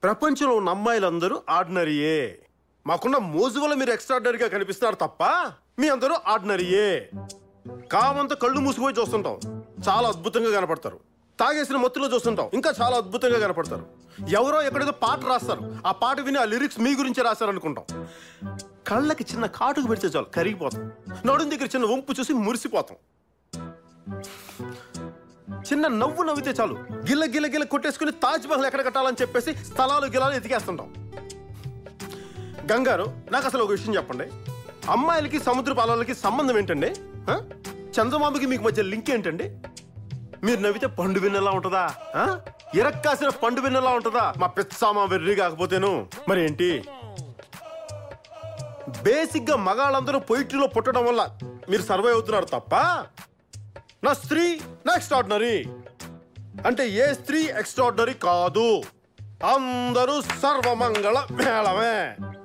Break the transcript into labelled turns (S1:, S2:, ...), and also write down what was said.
S1: ప్రపంచంలో ఉన్న అమ్మాయిలందరూ ఆర్డినరీయే మాకున్న మోజు వల్ల మీరు ఎక్స్ట్రాడినరీగా కనిపిస్తున్నారు తప్ప మీ అందరూ ఆర్డినరీయే కామంతో కళ్ళు మూసుకుపోయి చూస్తుంటాం చాలా అద్భుతంగా కనపడతారు తాగేసిన మత్తులో చూస్తుంటాం ఇంకా చాలా అద్భుతంగా కనపడతారు ఎవరో ఎక్కడేదో పాట రాస్తారు ఆ పాట విని ఆ లిరిక్స్ మీ గురించి రాశారు అనుకుంటాం కళ్ళకి చిన్న కాటుకు పెడితే చాలు కరిగిపోతాం నడుం దగ్గర చిన్న వంపు చూసి మురిసిపోతాం చిన్న నవ్వు నవ్వితే చాలు గిల్ల గిల్ల గిల్ల కొట్టేసుకుని తాజ్ మహల్ ఎక్కడ కట్టాలని చెప్పేసి స్థలాలు గిలాలు ఎతికేస్తుంటాం గంగారు నాకు అసలు ఒక విషయం చెప్పండి అమ్మాయిలకి సముద్ర పాలలకి సంబంధం ఏంటండి ఆ? చందమామకి మీకు మధ్య లింక్ ఏంటండి మీరు నవ్వితే పండు విన్నలా ఉంటుందా ఆ? ఇరక్కాసిన పండు విన్నలా ఉంటుందా మా పిచ్చామా వెర్రి కాకపోతేను మరి ఏంటి బేసిక్ గా మగాళ్ళందరూ పొయిట్రీలో పుట్టడం వల్ల మీరు సర్వైవ్ అవుతున్నారు తప్ప నా స్త్రీ నా ఎక్స్ట్రాడినరీ అంటే ఏ స్త్రీ ఎక్స్ట్రాడినరీ కాదు అందరూ సర్వమంగళ మేళమే